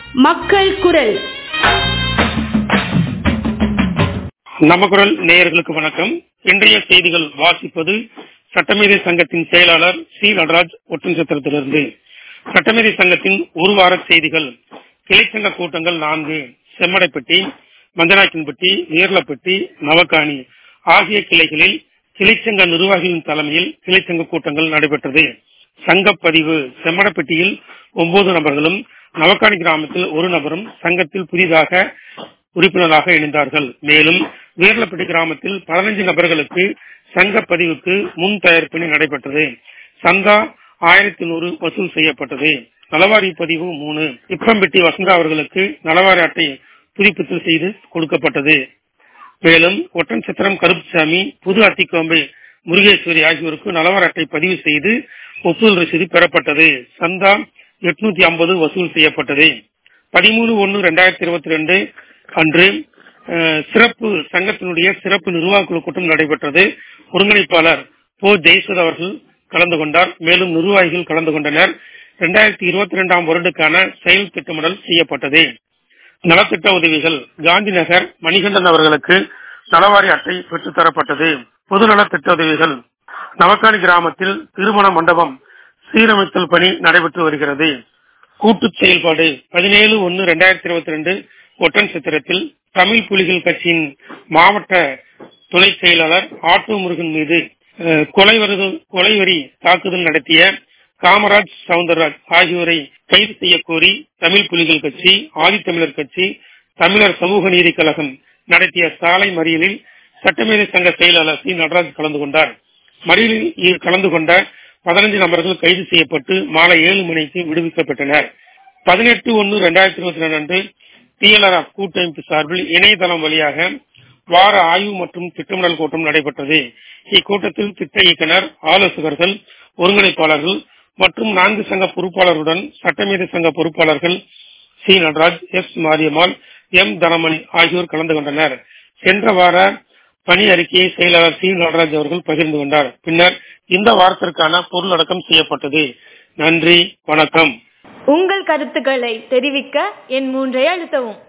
மக்கள் குரல் நம்ம குரல் நேயர்களுக்கு வணக்கம் இன்றைய செய்திகள் வாசிப்பது சட்டமேதை சங்கத்தின் செயலாளர் சி நடராஜ் ஒட்டன்சத்திரத்திலிருந்து சட்டமேதை சங்கத்தின் ஒரு வார செய்திகள் கிளைச்சங்க கூட்டங்கள் நான்கு செம்மடைப்பட்டி மஞ்சனாக்கின்பட்டி வீரலப்பட்டி நவக்காணி ஆகிய கிளைகளில் கிளைச்சங்க நிர்வாகிகளின் தலைமையில் கிளைச்சங்க கூட்டங்கள் நடைபெற்றது சங்கப்பதிவு செம்மடப்பட்டியில் ஒன்பது நபர்களும் நவக்காணி கிராமத்தில் ஒரு நபரும் சங்கத்தில் புதிதாக உறுப்பினராக இணைந்தார்கள் மேலும் வீரலப்பட்டி கிராமத்தில் பதினைஞ்சு நபர்களுக்கு சங்க பதிவுக்கு முன் தயாரிப்பினை நடைபெற்றது சந்தா ஆயிரத்தி நூறு வசூல் செய்யப்பட்டது நலவாரி பதிவு மூணு இப்பம்பட்டி வசந்தா அவர்களுக்கு நலவாரி அட்டை புதுப்பித்து செய்து கொடுக்கப்பட்டது மேலும் ஒட்டன் சித்திரம் கருப்புசாமி புது அத்திக்கோம்பை முருகேஸ்வரி ஆகியோருக்கு நலவாரி அட்டை பதிவு செய்து ஒப்புதல் ரசீது பெறப்பட்டது சந்தா எட்நூத்தி ஐம்பது வசூல் செய்யப்பட்டது பதிமூணு ஒன்னு ரெண்டாயிரத்தி இருபத்தி ரெண்டு அன்று சிறப்பு சங்கத்தினுடைய சிறப்பு நிர்வாக குழு கூட்டம் நடைபெற்றது ஒருங்கிணைப்பாளர் போ ஜெயசுத் அவர்கள் கலந்து கொண்டார் மேலும் நிர்வாகிகள் கலந்து கொண்டனர் இரண்டாயிரத்தி இருபத்தி இரண்டாம் வருடக்கான செயல் திட்டமிடல் செய்யப்பட்டது நலத்திட்ட உதவிகள் காந்தி நகர் மணிகண்டன் அவர்களுக்கு நலவாரி அட்டை பெற்றுத் தரப்பட்டது பொது நலத்திட்ட உதவிகள் நவக்காணி கிராமத்தில் திருமண மண்டபம் சீரமைத்தல் பணி நடைபெற்று வருகிறது கூட்டு செயல்பாடு பதினேழு ஒன்னு ரெண்டாயிரத்தி இருபத்தி ரெண்டு ஒட்டன் சித்திரத்தில் தமிழ் புலிகள் கட்சியின் மாவட்ட துணை செயலாளர் ஆட்டோ முருகன் மீது கொலை கொலைவரி தாக்குதல் நடத்திய காமராஜ் சவுந்தரராஜ் ஆகியோரை கைது செய்ய கோரி தமிழ் புலிகள் கட்சி ஆதித்தமிழர் கட்சி தமிழர் சமூக நீதி கழகம் நடத்திய சாலை மறியலில் சட்டமேதை சங்க செயலாளர் சி நடராஜ் கலந்து கொண்டார் மறியலில் கலந்து கொண்ட பதினஞ்சு நபர்கள் கைது செய்யப்பட்டு மாலை ஏழு மணிக்கு விடுவிக்கப்பட்டனர் பதினெட்டு ஒன்னு இரண்டாயிரத்தி இருபத்தி ரெண்டு அன்று டிஎல்ஆர் கூட்டமைப்பு சார்பில் இணையதளம் வழியாக வார ஆய்வு மற்றும் திட்டமிடல் கூட்டம் நடைபெற்றது இக்கூட்டத்தில் திட்ட இயக்குனர் ஆலோசகர்கள் ஒருங்கிணைப்பாளர்கள் மற்றும் நான்கு சங்க பொறுப்பாளர்களுடன் சட்டமேதை சங்க பொறுப்பாளர்கள் C Nataraj S Mariammal M Thanamani ஆகியோர் கலந்து கொண்டனர் சென்ற வார பணி அறிக்கையை செயலாளர் சி நடராஜ் அவர்கள் பகிர்ந்து கொண்டார் பின்னர் இந்த வாரத்திற்கான பொருளடக்கம் செய்யப்பட்டது நன்றி வணக்கம் உங்கள் கருத்துக்களை தெரிவிக்க என் மூன்றை அழுத்தவும்